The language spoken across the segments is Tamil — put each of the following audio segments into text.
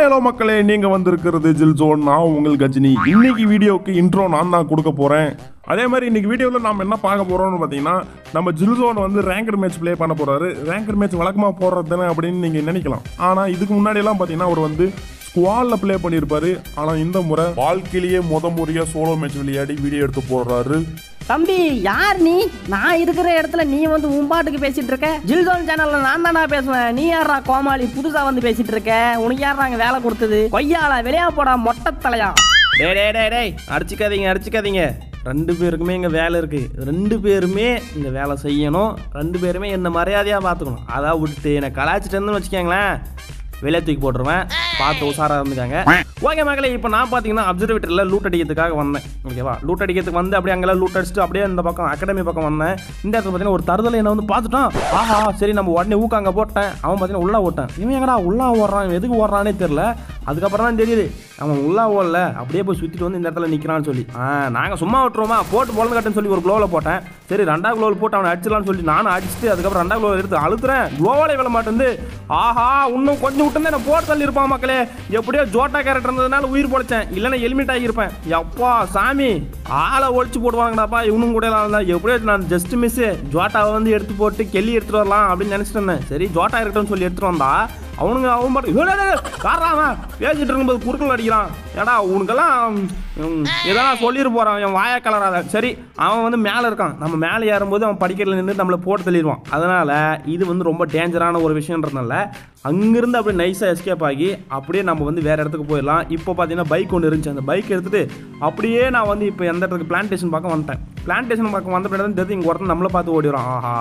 ஹலோ மக்களே நீங்க வந்திருக்கிறது ஜில் ஜோன் நான் உங்கள் கஜினி இன்னைக்கு வீடியோக்கு இன்ட்ரோ நான் தான் கொடுக்க போறேன் அதே மாதிரி இன்னைக்கு வீடியோவில் நம்ம என்ன பார்க்க போறோம்னு பார்த்தீங்கன்னா நம்ம ஜில் ஜோன் வந்து ரேங்கர் மேட்ச் ப்ளே பண்ண போறாரு ரேங்கர் மேட்ச் வழக்கமாக போடுறது தானே அப்படின்னு நீங்க நினைக்கலாம் ஆனா இதுக்கு முன்னாடி எல்லாம் பார்த்தீங்கன்னா அவர் வந்து ஸ்குவால்ல ப்ளே பண்ணியிருப்பாரு ஆனா இந்த முறை வாழ்க்கையிலேயே முத முறையா சோலோ மேட்ச் விளையாடி வீடியோ எடுத்து போடுறாரு தம்பி யார் நீ நான் இருக்கிற இடத்துல நீ வந்து உம்பாட்டுக்கு பேசிட்டு இருக்க ஜில்தோன் சேனல்ல நான் தானா பேசுவேன் நீ யாரா கோமாளி புதுசா வந்து பேசிட்டு இருக்க உனக்கு யாரா அங்க வேலை கொடுத்தது கொய்யால வெளியா போடா மொட்டை தலையா டேய் டேய் டேய் டேய் அடிச்சுக்காதீங்க அடிச்சுக்காதீங்க ரெண்டு பேருக்குமே இங்கே வேலை இருக்கு ரெண்டு பேருமே இங்கே வேலை செய்யணும் ரெண்டு பேருமே என்ன மரியாதையாக பார்த்துக்கணும் அதான் விட்டுட்டு என்னை கலாச்சிட்டேன்னு வச்சுக்கோங்களேன் வெளியே தூக்கி போட்டுருவேன் பார்த்து உஷாராக இருந்துக்காங்க ஓகே மகளே இப்போ நான் பார்த்தீங்கன்னா அப்சர்வேட்டரில் லூட் அடிக்கிறதுக்காக வந்தேன் ஓகேவா லூட் அடிக்கிறதுக்கு வந்து அப்படியே அங்கெல்லாம் லூட் அடிச்சுட்டு அப்படியே இந்த பக்கம் அகாடமி பக்கம் வந்தேன் இந்த இடத்துல பார்த்தீங்கன்னா ஒரு தருதலை என்ன வந்து பார்த்துட்டான் ஆஹா சரி நம்ம உடனே ஊக்காங்க போட்டேன் அவன் பார்த்தீங்கன்னா உள்ளே ஓட்டான் இவன் எங்கடா உள்ளே ஓடுறான் இவன் எதுக்கு ஓடுறானே தெரில அதுக்கப்புறம் தான் தெரியுது அவன் உள்ளே ஓடல அப்படியே போய் சுற்றிட்டு வந்து இந்த இடத்துல நிற்கிறான்னு சொல்லி ஆ நாங்கள் சும்மா விட்டுருவோமா போட்டு பொழந்து கட்டுன்னு சொல்லி ஒரு க்ளோவில் போட்டேன் சரி ரெண்டாவது க்ளோவில் போட்டு அவனை அடிச்சிடலாம்னு சொல்லி நானும் அடிச்சுட்டு அதுக்கப்புறம் ரெண்டாவது க்ளோவில் எடுத்து அழுத்துறேன் க்ளோவாலே விழ மாட்டேங்குது ஆஹா இன்னும் கொஞ்சம் விட்டு நான் போட்டு தள்ளி இருப்பான் மக்களே எப்படியோ ஜோட்டா கேரக்டர் இருந்ததுனால உயிர் பொழைச்சேன் இல்லைன்னா எலிமிட் ஆகியிருப்பேன் எப்பா சாமி ஆளை ஒழிச்சு போடுவாங்கடாப்பா இவனும் கூட இருந்தா எப்படியோ நான் ஜஸ்ட் மிஸ் ஜோட்டாவை வந்து எடுத்து போட்டு கெல்லி எடுத்துட்டு வரலாம் அப்படின்னு நினைச்சிட்டு இருந்தேன் சரி ஜோட்டா இருக்கட்டும்னு சொல்லி எடுத்துட்டு வந்தா அவனுங்க அவன் பாட்டு "ஏய், டேய், டேய், காரணம் அவன் பேசிட்டு இருக்கும்போது குறுக்கல் அடிக்கிறான் ஏடா உனக்கெல்லாம் ம், எதனா சொல்லிட்டு போறான் என் வாய கலராத சரி அவன் வந்து மேலே இருக்கான் நம்ம மேலே ஏறும்போது அவன் படிக்கல நின்று நம்மளை போட்டு தள்ளிடுவான் அதனால இது வந்து ரொம்ப டேஞ்சரான ஒரு விஷயன்றதுனால அங்கிருந்து அப்படியே நைஸாக எஸ்கேப் ஆகி அப்படியே நம்ம வந்து வேற இடத்துக்கு போயிடலாம் இப்போ பார்த்தீங்கன்னா பைக் ஒன்று இருந்துச்சு அந்த பைக் எடுத்துட்டு அப்படியே நான் வந்து இப்போ எந்த இடத்துக்கு பிளான்டேஷன் பார்க்க வந்துட்டேன் பிளான்டேஷன் பார்க்க வந்த பின்னாடி தான் தெரியுது இங்கே ஒருத்தன் நம்மளை பார்த்து ஓடிடுறான் ஆஹா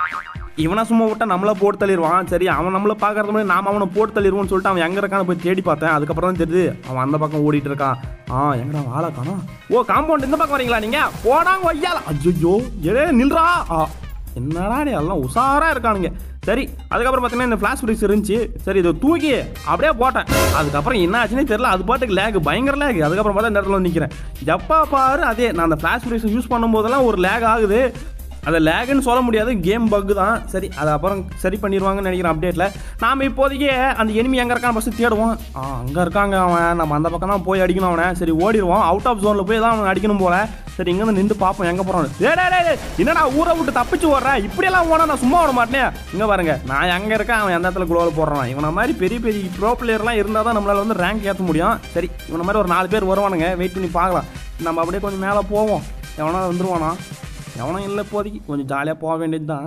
இவனை சும்மா விட்டா நம்மள போட்டு தள்ளிடுவான் சரி அவன் நம்மள பார்க்கறது முன்னாடி நாம அவனை போட்டு தள்ளிடுவோம்னு சொல்லிட்டு அவன் எங்க இருக்கான்னு போய் தேடி பார்த்தேன் அதுக்கப்புறம் தான் தெரியுது அவன் அந்த பக்கம் ஓடிட்டு இருக்கான் ஆ எங்கடா வாழ காணோம் ஓ காம்பவுண்ட் இந்த பக்கம் வரீங்களா நீங்க போடாங்க ஐயால ஐயோ ஏ நில்றா ஆ என்னடா நீ எல்லாம் உஷாரா இருக்கானுங்க சரி அதுக்கப்புறம் பார்த்தீங்கன்னா இந்த ஃப்ளாஷ் ஃப்ரிக்ஸ் இருந்துச்சு சரி இதை தூக்கி அப்படியே போட்டேன் அதுக்கப்புறம் என்ன ஆச்சுன்னே தெரியல அது பாட்டுக்கு லேக் பயங்கர லேக் அதுக்கப்புறம் பார்த்தா இந்த இடத்துல வந்து நிற்கிறேன் எப்பா பாரு அதே நான் அந்த ஃப்ளாஷ் ஃப்ரிக்ஸ் யூஸ் பண்ணும்போதெல்லாம் ஒரு லேக் ஆகுது அதை லேகுன்னு சொல்ல முடியாது கேம் பக் தான் சரி அதை அப்புறம் சரி பண்ணிடுவாங்கன்னு நினைக்கிறேன் அப்டேட்டில் நாம் இப்போதைக்கு அந்த enemy எங்கே இருக்கான்னு ஃபஸ்ட்டு தேடுவோம் ஆ அங்கே இருக்காங்க அவன் நம்ம அந்த பக்கம் தான் போய் அடிக்கணும் அவனை சரி ஓடிடுவோம் அவுட் ஆஃப் ஜோனில் போய் தான் அவன் அடிக்கணும் போல சரி இங்கேருந்து நின்று பார்ப்போம் எங்கே போகிறான் டேய் என்னடா ஊரை விட்டு தப்பிச்சு ஓடுறேன் இப்படியெல்லாம் போனால் நான் சும்மா விட மாட்டேன் இங்கே பாருங்க நான் எங்கே இருக்கேன் அவன் எந்த இடத்துல குளோவில் போடுறான் இவனை மாதிரி பெரிய பெரிய ப்ரோ பிளேயர்லாம் இருந்தால் தான் நம்மளால் வந்து ரேங்க் ஏற்ற முடியும் சரி இவனை மாதிரி ஒரு நாலு பேர் வருவானுங்க வெயிட் பண்ணி பார்க்கலாம் நம்ம அப்படியே கொஞ்சம் மேலே போவோம் எவனா வந்துருவானா எவனும் இல்லை இப்போதைக்கு கொஞ்சம் ஜாலியாக போக வேண்டியது தான்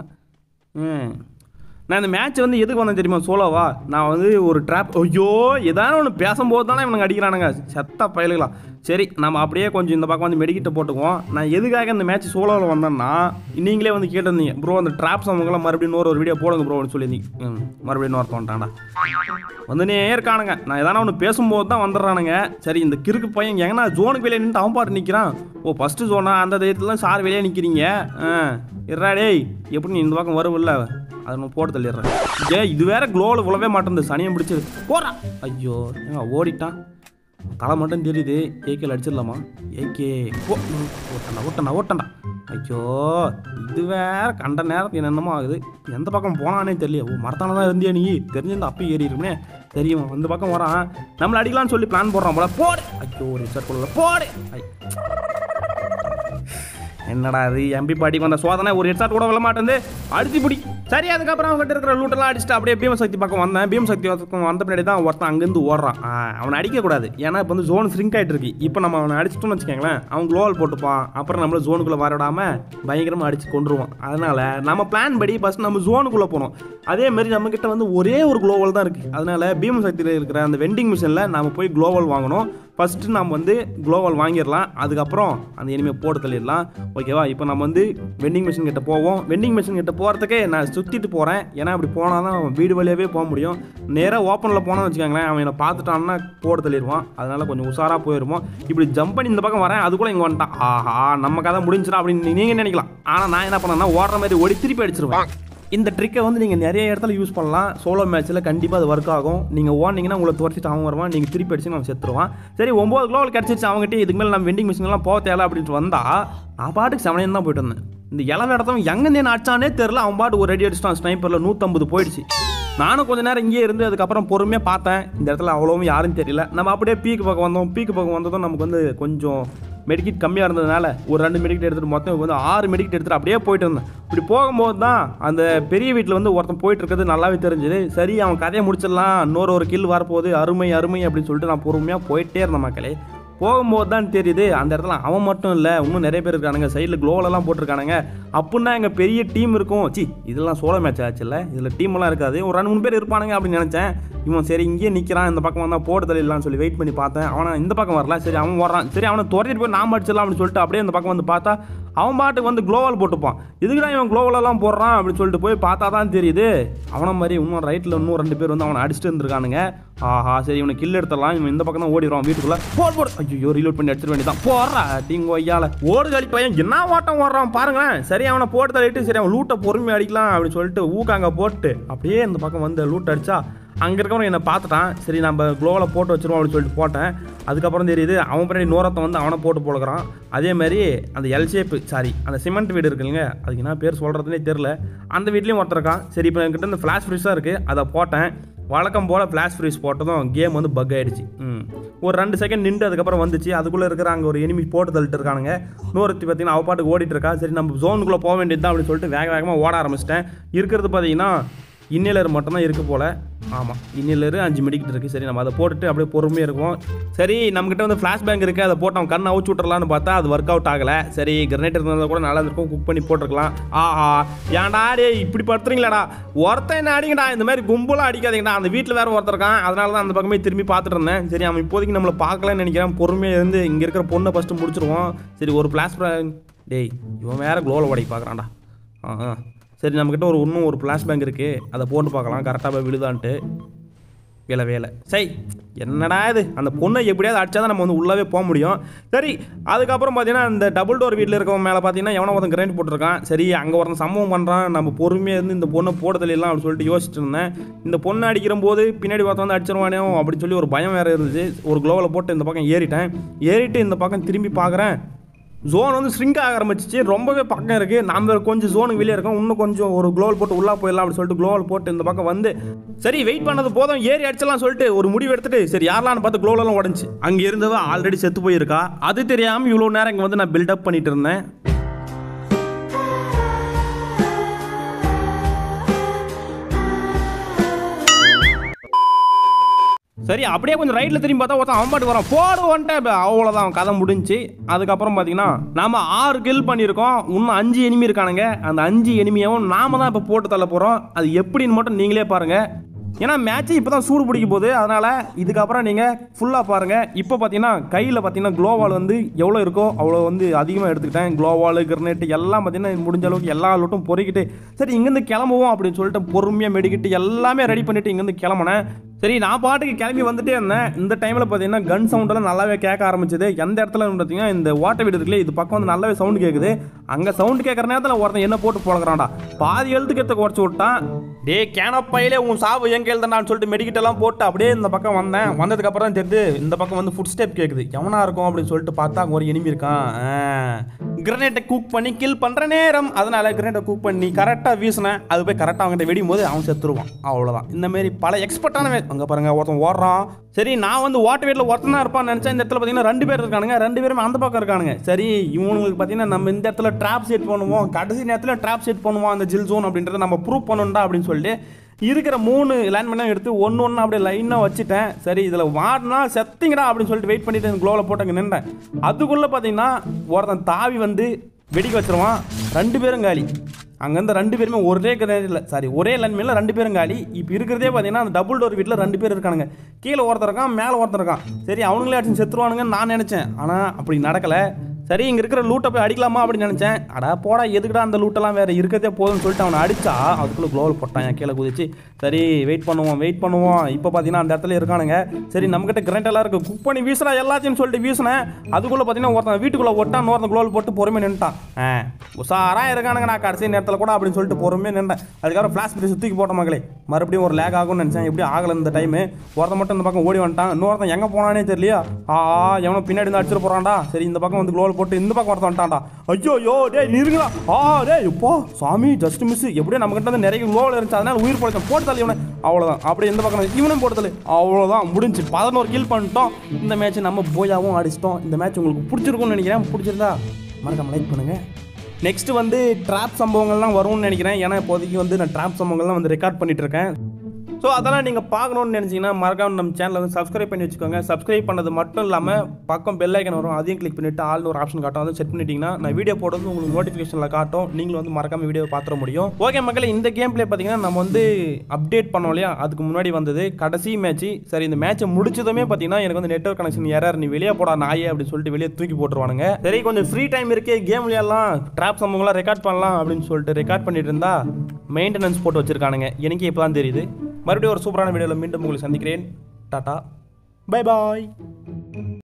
ம் நான் இந்த மேட்ச் வந்து எதுக்கு வந்தேன் தெரியுமா சோலோவா நான் வந்து ஒரு ட்ராப் ஐயோ ஏதாவது ஒன்று பேசும்போது தானே இவனுங்க அடிக்கிறானுங்க செத்த பயலுகளா சரி நம்ம அப்படியே கொஞ்சம் இந்த பக்கம் வந்து மெடிக்கிட்ட போட்டுக்குவோம் நான் எதுக்காக இந்த மேட்ச் சோலோவில் வந்தேன்னா நீங்களே வந்து கேட்டிருந்தீங்க ப்ரோ அந்த ட்ராப் சமங்கெல்லாம் மறுபடியும் இன்னொரு ஒரு வீடியோ போடுங்க ப்ரோன்னு சொல்லியிருந்தீங்க ம் மறுபடியும் இன்னொரு வந்துட்டான்டா வந்துனே இருக்கானுங்க நான் எதனா ஒன்று பேசும்போது தான் வந்துடுறானுங்க சரி இந்த கிறுக்கு பையன் எங்கன்னா ஜோனுக்கு வெளியே நின்று அவன் பாட்டு நிற்கிறான் ஓ ஃபஸ்ட்டு ஜோனா அந்த தைரியத்தில் சார் வெளியே நிற்கிறீங்க ஆ இருடா டேய் எப்படி நீ இந்த பக்கம் வருவில்ல அதை நான் போட்டு தள்ளிடுறேன் ஏ இது வேற க்ளோவில் விழவே மாட்டேங்குது சனியம் பிடிச்சது போறா ஐயோ ஏங்க ஓடிட்டான் தலை மட்டும் தெரியுது ஏகேல அடிச்சிடலாமா ஏகே ஓ ஓட்டண்டா ஓட்டண்டா ஓட்டண்டா ஐயோ இது வேற கண்ட நேரத்துக்கு என்னென்னமோ ஆகுது எந்த பக்கம் போனானே தெரியல ஓ மரத்தான தான் இருந்தியா நீ தெரிஞ்சிருந்தா அப்பயும் ஏறி இருக்குமே தெரியும் இந்த பக்கம் வரான் நம்மளை அடிக்கலாம்னு சொல்லி பிளான் போடுறான் போல போடு ஐயோ ஒரு ரிசர்ட் கொள்ள போடு ஐ என்னடா இது எம்பி பாட்டிக்கு வந்த சோதனை ஒரு ஹெட்ஷாட் கூட விழ மாட்டேங்குது அடிச்சு பிடி சரி அதுக்கப்புறம் அவங்ககிட்ட இருக்கிற லூட்டெல்லாம் அடிச்சுட்டு அப்படியே பீம சக்தி பக்கம் வந்தேன் பீம சக்தி பக்கம் வந்த பின்னாடி தான் ஒருத்தன் அங்கேருந்து ஓடுறான் ஆ, அவனை அடிக்கக்கூடாது ஏன்னா இப்போ வந்து ஜோன் ஸ்ரிங்க் ஆகிட்டு இருக்கு இப்போ நம்ம அவனை அடிச்சிட்டோம்னு வச்சுக்கோங்களேன் அவன் க்ளோவல் போட்டுப்பான் அப்புறம் நம்மள ஜோனுக்குள்ளே வர விடாம பயங்கரமாக அடிச்சு கொண்டுருவான் அதனால நம்ம பிளான் படி ஃபஸ்ட் நம்ம ஜோனுக்குள்ளே போனோம் அதே மாதிரி நம்மக்கிட்ட வந்து ஒரே ஒரு க்ளோவல் தான் இருக்குது அதனால பீம சக்தியில் இருக்கிற அந்த வெண்டிங் மிஷினில் நம்ம போய் க்ளோவல் வாங்கணும் ஃபஸ்ட்டு நம்ம வந்து க்ளோவல் வாங்கிடலாம் அதுக்கப்புறம் அந்த இனிமேல் போட்டு தள்ளிடலாம் ஓகேவா இப்போ நம்ம வந்து வெண்டிங் மிஷின் கிட்ட போவோம் வெண்டிங் மிஷின் கிட்ட போகிறதுக்கே நான் சுற்றிட்டு போகிறேன் ஏன்னா அப்படி போனால் தான் வீடு வழியாகவே போக முடியும் நேராக ஓப்பனில் போனோம்னு வச்சுக்கோங்களேன் அவன் என்னை பார்த்துட்டான்னா போட்டு தள்ளிடுவான் அதனால கொஞ்சம் உஷாராக போயிடுவோம் இப்படி ஜம்ப் பண்ணி இந்த பக்கம் வரேன் அதுக்குள்ள இங்கே வந்துட்டான் ஆஹா நம்ம கதை முடிஞ்சிடா அப்படின்னு நீங்கள் நினைக்கலாம் ஆனால் நான் என்ன பண்ணேன்னா ஓடுற மாதிரி ஓடி திருப்பி அடிச்சிருவேன் இந்த ட்ரிக்கை வந்து நீங்கள் நிறைய இடத்துல யூஸ் பண்ணலாம் சோலோ மேட்ச்சில் கண்டிப்பாக அது ஒர்க் ஆகும் நீங்கள் ஓடினீங்கன்னா உங்களை துரத்திட்டு அவன் வருவான் நீங்கள் திருப்பி அடிச்சு அவன் செத்துருவான் சரி ஒம்பது கிலோவில் கிடச்சிருச்சு அவங்ககிட்ட இதுக்கு மேலே நம்ம வெண்டிங் மிஷின்லாம் போக தேவை அப்படின்ட்டு வந்தால் நான் பாட்டுக்கு செவனையும் தான் போயிட்டு வந்தேன் இந்த இளவு இடத்தவன் எங்கே நான் அடிச்சானே தெரில அவன் பாட்டு ஒரு ரெடி அடிச்சிட்டான் ஸ்னைப்பரில் நூற்றம்பது போயிடுச்சு நானும் கொஞ்ச நேரம் இங்கேயே இருந்து அதுக்கப்புறம் பொறுமையாக பார்த்தேன் இந்த இடத்துல அவ்வளோவும் யாரும் தெரியல நம்ம அப்படியே பீக்கு பக்கம் வந்தோம் பீக்கு பக்கம் வந்ததும் நமக்கு வந்து கொஞ்சம் மெடிக்கிட் கம்மியாக இருந்ததுனால ஒரு ரெண்டு மெடிக்கிட் எடுத்துகிட்டு மொத்தம் வந்து ஆறு மெடிக்கிட் எடுத்துகிட்டு அப்படியே போயிட்டு இருந்தேன் இப்படி போகும்போது தான் அந்த பெரிய வீட்டில் வந்து ஒருத்தன் போயிட்டு இருக்கிறது நல்லாவே தெரிஞ்சுது சரி அவன் கதையை முடிச்சிடலாம் இன்னொரு ஒரு கில் வரப்போகுது அருமை அருமை அப்படின்னு சொல்லிட்டு நான் பொறுமையாக போயிட்டே இருந்தேன் மக்களே போகும்போது தான் தெரியுது அந்த இடத்துல அவன் மட்டும் இல்லை இன்னும் நிறைய பேர் இருக்கானுங்க சைடில் க்ளோவெல்லாம் போட்டிருக்கானுங்க அப்படின்னா எங்கள் பெரிய டீம் இருக்கும் சி இதெல்லாம் சோலோ மேட்ச் ஆச்சுல்ல இதில் டீமெல்லாம் இருக்காது ஒரு ரெண்டு மூணு பேர் இருப்பானுங்க அப்படின்னு நினச்சேன் இவன் சரி இங்கேயே நிற்கிறான் இந்த பக்கம் வந்தால் போட்டு தள்ளிடலாம்னு சொல்லி வெயிட் பண்ணி பார்த்தேன் அவனை இந்த பக்கம் வரல சரி அவன் வர்றான் சரி அவனை துரத்திட்டு போய் நாம் அடிச்சிடலாம் அப்படின்னு சொல்லிட்டு அப்படியே இந்த பக்கம் வந்து பார்த்தா அவன் பாட்டுக்கு வந்து க்ளோவல் போட்டுப்பான் இதுக்குடா இவன் க்ளோவலெல்லாம் போடுறான் அப்படின்னு சொல்லிட்டு போய் பார்த்தா தான் தெரியுது அவனை மாதிரி இன்னும் ரைட்டில் இன்னும் ரெண்டு பேர் வந்து அவனை அடிச்சுட்டு இருந்திருக்கானுங்க ஆஹா சரி இவனை கில் எடுத்துடலாம் இவன் இந்த பக்கம் தான் ஓடிடுவான் வீட்டுக்குள்ள போடு போடு ஐயோ ரீலோட் பண்ணி அடிச்சிட வேண்டியதான் போடுறா டிங் ஒய்யால ஓடு கழி பையன் என்ன ஓட்டம் ஓடுறான் பாருங்களேன் சரி அவனை போட்டு தள்ளிட்டு சரி அவன் லூட்டை பொறுமை அடிக்கலாம் அப்படின்னு சொல்லிட்டு ஊக்காங்க போட்டு அப்படியே இந்த பக்கம் வந்து லூட் அடிச்சா அங்கே இருக்கவன் என்னை பார்த்துட்டான் சரி நம்ம க்ளோவில் போட்டு வச்சிருவோம் அப்படின்னு சொல்லிட்டு போட்டேன் அதுக்கப்புறம் தெரியுது அவன் பின்னாடி நூறத்தை வந்து அவனை போட்டு போடுக்கிறான் அதே மாதிரி அந்த எல் ஷேப்பு சாரி அந்த சிமெண்ட் வீடு இருக்குல்லைங்க அதுக்கு என்ன பேர் சொல்கிறதுனே தெரில அந்த வீட்லேயும் ஒருத்தர் இருக்கான் சரி இப்போ என்கிட்ட இந்த ஃப்ளாஷ் ஃப்ரீஸாக இருக்குது அதை போட்டேன் வழக்கம் போல் ஃப்ளாஷ் ஃப்ரீஸ் போட்டதும் கேம் வந்து பக் ஆயிடுச்சு ம் ஒரு ரெண்டு செகண்ட் நின்று அதுக்கப்புறம் வந்துச்சு அதுக்குள்ளே இருக்கிற அங்கே ஒரு எனிமி போட்டு தள்ளிட்டு இருக்கானுங்க இன்னொருத்தி பார்த்தீங்கன்னா அவ பாட்டுக்கு ஓடிட்டு இருக்கா சரி நம்ம ஜோனுக்குள்ளே போக வேண்டியது தான் அப்படின்னு சொல்லிட்டு வேக வேகமாக ஓட ஆரம்பிச்சிட்டேன் இருக்கிறது பார்த்தீங்கன்னா இன்னிலர் மட்டும்தான் இருக்கு போல் ஆமாம் இன்னிலர் அஞ்சு மெடிக்கிட்டு இருக்குது சரி நம்ம அதை போட்டுட்டு அப்படியே பொறுமையாக இருக்கும் சரி நம்மக்கிட்ட வந்து ஃப்ளாஷ் பேங்க் இருக்குது அதை போட்டு அவன் கண் அவுச்சு விட்றலான்னு பார்த்தா அது ஒர்க் அவுட் ஆகலை சரி கிரனேட் இருந்தால் கூட நல்லா இருக்கும் குக் பண்ணி போட்டிருக்கலாம் ஆஹா ஏன்டா டேய் இப்படி படுத்துறீங்களாடா ஒருத்தன் என்ன அடிங்கடா இந்த மாதிரி கும்பலாக அடிக்காதீங்கடா அந்த வீட்டில் வேறு ஒருத்தர் இருக்கான் அதனால தான் அந்த பக்கமே திரும்பி பார்த்துட்டு இருந்தேன் சரி அவன் இப்போதைக்கு நம்மளை பார்க்கலன்னு நினைக்கிறேன் பொறுமையாக இருந்து இங்கே இருக்கிற பொண்ணை ஃபஸ்ட்டு முடிச்சிருவோம் சரி ஒரு ஃப்ளாஷ் டேய் இவன் வேற க்ளோவில் உடைக்க பார்க்குறான்டா ஆ ஆ சரி நம்மக்கிட்ட ஒரு இன்னும் ஒரு ஃப்ளாஷ் பேங்க் இருக்குது அதை போட்டு பார்க்கலாம் கரெக்டாக போய் விழுதான்ட்டு வேலை வேலை சரி என்னடா இது அந்த பொண்ணை எப்படியாவது அடிச்சா தான் நம்ம வந்து உள்ளவே போக முடியும் சரி அதுக்கப்புறம் பார்த்தீங்கன்னா இந்த டபுள் டோர் வீட்டில் இருக்கவன் மேலே பார்த்தீங்கன்னா எவனோ ஒருத்தன் கிரைண்ட் போட்டிருக்கான் சரி அங்கே ஒருத்தன் சம்பவம் பண்ணுறான் நம்ம பொறுமையாக இருந்து இந்த பொண்ணை போடுதலாம் அப்படின்னு சொல்லிட்டு யோசிச்சுட்டு இருந்தேன் இந்த பொண்ணை அடிக்கிற போது பின்னாடி ஒருத்தன் வந்து அடிச்சிருவானோ அப்படின்னு சொல்லி ஒரு பயம் வேறு இருந்துச்சு ஒரு க்ளோவில் போட்டு இந்த பக்கம் ஏறிட்டேன் ஏறிட்டு இந்த பக்கம் திரும்பி பார்க்குறேன் ஜோன் வந்து ஸ்ரிங்க் ஆக ஆரம்பிச்சிச்சு ரொம்பவே பக்கம் இருக்குது நம்ம கொஞ்சம் ஜோனுக்கு வெளியே இருக்கோம் இன்னும் கொஞ்சம் ஒரு க்ளோவல் போட்டு உள்ளே போயிடலாம் அப்படின்னு சொல்லிட்டு க்ளோவல் போட்டு இந்த பக்கம் வந்து சரி வெயிட் பண்ணது போதும் ஏறி அடிச்சலாம் சொல்லிட்டு ஒரு முடிவு எடுத்துட்டு சரி யாரெல்லாம் பார்த்து க்ளோவெல்லாம் உடஞ்சி அங்கே இருந்தவ ஆல்ரெடி செத்து போயிருக்கா அது தெரியாமல் இவ்வளோ நேரம் இங்கே வந்து நான் பில்டப் பண்ணிட்டு இருந்தேன் சரி அப்படியே கொஞ்சம் ரைட்டில் திரும்பி பார்த்தா ஒருத்தன் அவன் பாட்டு வரான் போடு வந்துட்டேன் அவ்வளோதான் அவன் கதை முடிஞ்சு அதுக்கப்புறம் பார்த்தீங்கன்னா நாம ஆறு கில் பண்ணியிருக்கோம் இன்னும் அஞ்சு எனிமி இருக்கானுங்க அந்த அஞ்சு எனிமியாவும் நாம தான் இப்போ போட்டு தள்ள போகிறோம் அது எப்படின்னு மட்டும் நீங்களே பாருங்கள் ஏன்னா மேட்ச்சு இப்போ தான் சூடு பிடிக்க போகுது அதனால் இதுக்கப்புறம் நீங்கள் ஃபுல்லாக பாருங்கள் இப்போ பார்த்தீங்கன்னா கையில் பார்த்தீங்கன்னா க்ளோவால் வந்து எவ்வளோ இருக்கோ அவ்வளோ வந்து அதிகமாக எடுத்துக்கிட்டேன் க்ளோவால் கிரனேட் எல்லாம் பார்த்தீங்கன்னா முடிஞ்ச அளவுக்கு எல்லா லூட்டும் பொறுக்கிட்டு சரி இங்கேருந்து கிளம்புவோம் அப்படின்னு சொல்லிட்டு பொறுமையாக மெடிக்கிட்டு எல்லாமே ரெடி பண்ணிவிட்டு இங்கேருந்து கிளம்புனேன் சரி நான் பாட்டுக்கு கிளம்பி வந்துட்டே இருந்தேன் இந்த டைமில் பார்த்தீங்கன்னா கன் சவுண்டெல்லாம் நல்லாவே கேட்க ஆரம்பிச்சது எந்த இடத்துல பார்த்தீங்கன்னா இந்த ஓட்ட வீடு இருக்குல்ல இது பக்கம் வந்து நல்லாவே சவுண்ட் கேட்குது அங்கே சவுண்ட் கேட்குற நேரத்தில் ஒருத்தன் என்ன போட்டு போலக்கிறான்டா பாதி எழுத்துக்கு எடுத்து குறைச்சி விட்டான் டே கேனப்பையிலே உன் சாவு எங்கே எழுதுனான்னு சொல்லிட்டு மெடிக்கிட் எல்லாம் போட்டு அப்படியே இந்த பக்கம் வந்தேன் வந்ததுக்கு அப்புறம் தான் தெரியுது இந்த பக்கம் வந்து ஃபுட் ஸ்டெப் கேட்குது எவனா இருக்கும் அப்படின்னு சொல்லிட்டு பார்த்தா அங்க ஒரு எனிமி இருக்கான் கிரனேட்டை குக் பண்ணி கில் பண்ணுற நேரம் அதனால கிரனேட்டை குக் பண்ணி கரெக்டாக வீசினேன் அது போய் கரெக்டாக அவங்ககிட்ட வெடியும் போது அவன் செத்துருவான் அவ்வளோதான் இந்த மாதிரி பல எக்ஸ்பர்ட்டான அங்கே பாருங்க ஒருத்தன் ஓடுறான் சரி நான் வந்து ஓட்ட வீட்டில் ஒருத்தனா இருப்பான்னு நினச்சேன் இந்த இடத்துல பார்த்தீங்கன்னா ரெண்டு பேர் இருக்கானுங்க ரெண்டு பேரும் அந்த பக்கம் இருக்கானுங்க சரி இவனுங்களுக்கு பார்த்தீங்கன்னா நம்ம இந்த இடத்துல ட்ராப் செட் பண்ணுவோம் கடைசி நேரத்தில் ட்ராப் செட் பண்ணுவோம் அந்த ஜில் ஜோன் அப்படின்றத நம்ம ப்ரூவ் பண்ணணும்டா அப்படின்னு சொல்லிட்டு இருக்கிற மூணு லேண்ட் பண்ண எடுத்து ஒன்று ஒன்று அப்படியே லைனாக வச்சுட்டேன் சரி இதில் வாடினா செத்திங்கடா அப்படின்னு சொல்லிட்டு வெயிட் பண்ணிட்டு க்ளோவில் போட்டு அங்கே நின்றேன் அதுக்குள்ளே பார்த்தீங்கன்னா ஒருத்தன் தாவி வந்து வெடிக்க வச்சிருவான் ரெண்டு பேரும் காலி அங்கேருந்து ரெண்டு பேருமே ஒரே கிரேடில் சாரி ஒரே லைன்மேல ரெண்டு பேரும் காலி இப்போ இருக்கிறதே பார்த்தீங்கன்னா அந்த டபுள் டோர் வீட்டில் ரெண்டு பேர் இருக்கானுங்க கீழே ஒருத்தர் இருக்கான் மேலே ஒருத்தர் இருக்கான் சரி அவனுங்களே அடிச்சு செத்துருவானுங்கன்னு நான் நினச்சேன் ஆனால் அப்படி நடக்கலை சரி இங்கே இருக்கிற லூட்டை போய் அடிக்கலாமா அப்படின்னு நினச்சேன் அடா போடா எதுக்குடா அந்த லூட்டெல்லாம் வேறு இருக்கிறதே போதும்னு சொல்லிட்டு அவனை அடிச்சா அதுக்குள்ளே க்ளோவல் போட்டான் என் கீழே குதிச்சு சரி வெயிட் பண்ணுவோம் வெயிட் பண்ணுவோம் இப்போ பார்த்தீங்கன்னா அந்த இடத்துல இருக்கானுங்க சரி நம்மகிட்ட கிரண்ட் எல்லாம் இருக்குது குக் பண்ணி வீசுறா எல்லாத்தையும் சொல்லிட்டு வீசினேன் அதுக்குள்ளே பார்த்தீங்கன்னா ஒருத்தன் வீட்டுக்குள்ளே ஒட்டான் ஒருத்தன் க்ளோவல் போட்டு பொறுமையாக நின்ட்டான் ஆ உஷாராக இருக்கானுங்க நான் கடைசி நேரத்தில் கூட அப்படின்னு சொல்லிட்டு பொறுமையாக நின்றேன் அதுக்கப்புறம் ஃப்ளாஷ் பிரிச்சு தூக்கி போட்ட மக்களே மறுபடியும் ஒரு லேக் ஆகும்னு நினச்சேன் எப்படி ஆகலை இந்த டைமு ஒருத்தன் மட்டும் இந்த பக்கம் ஓடி வந்துட்டான் இன்னொருத்தன் எங்கே போனானே தெரியலையா ஆ எவனோ பின்னாடி இருந்து அடிச்சிட்டு போகிறான்டா சரி இந்த பக்கம் வந்து க்ளோவல் நார்மல் போட்டு இந்த பக்கம் ஒருத்தன் வந்துட்டான்டா ஐயோ யோ டேய் நிறுங்களா ஆ டேய் இப்போ சாமி ஜஸ்ட் மிஸ் எப்படியோ நம்ம கிட்ட வந்து நிறைய லோவில் இருந்துச்சு அதனால உயிர் போடுத்தேன் போட்டு தள்ளி இவனை அவ்வளோதான் அப்படியே இந்த பக்கம் இவனும் போட்டு தள்ளி அவ்வளோதான் முடிஞ்சு பதினோரு கில் பண்ணிட்டோம் இந்த மேட்ச் நம்ம போயாவும் அடிச்சிட்டோம் இந்த மேட்ச் உங்களுக்கு பிடிச்சிருக்கும்னு நினைக்கிறேன் பிடிச்சிருந்தா மறக்காம லைக் பண்ணுங்க நெக்ஸ்ட் வந்து ட்ராப் சம்பவங்கள்லாம் வரும்னு நினைக்கிறேன் ஏன்னா இப்போதைக்கு வந்து நான் ட்ராப் சம்பவங்கள்லாம் வந்து ரெக்கார்ட் பண்ணிட்டு இருக்கேன் ஸோ அதெல்லாம் நீங்கள் பார்க்கணும்னு நினச்சிங்கன்னா மறக்காம நம்ம சேனலை வந்து சப்ஸ்கிரைப் பண்ணி வச்சுக்கோங்க சப்ஸ்கிரைப் பண்ணது மட்டும் இல்லாமல் பக்கம் பெல் ஐக்கன் வரும் அதையும் கிளிக் பண்ணிவிட்டு ஆல்னு ஒரு ஆப்ஷன் காட்டும் அதை செட் பண்ணிட்டீங்கன்னா நான் வீடியோ போடுறது உங்களுக்கு நோட்டிஃபிகேஷனில் காட்டும் நீங்களும் வந்து மறக்காம வீடியோ பார்த்துட முடியும் ஓகே மக்களே இந்த கேம் பிளே பார்த்தீங்கன்னா நம்ம வந்து அப்டேட் பண்ணோம் இல்லையா அதுக்கு முன்னாடி வந்தது கடைசி மேட்ச் சரி இந்த மேட்ச்சை முடிச்சதுமே பார்த்தீங்கன்னா எனக்கு வந்து நெட்ஒர்க் கனெக்ஷன் எரர் நீ வெளியே போடா நாயே அப்படின்னு சொல்லிட்டு வெளியே தூக்கி போட்டுருவானுங்க சரி கொஞ்சம் ஃப்ரீ டைம் இருக்கே கேம் விளையாடலாம் ட்ராப் சம்பவங்களாம் ரெக்கார்ட் பண்ணலாம் அப்படின்னு சொல்லிட்டு ரெக்கார்ட் பண்ணிட்டு இருந்தா மெயின்டெனன்ஸ் போட்டு வச்சிருக்கானுங்க எனக்கே இப்போ தான் தெரியுது மறுபடியும் ஒரு சூப்பரான வீடியோவில் மீண்டும் உங்களை சந்திக்கிறேன் டாடா பை பாய்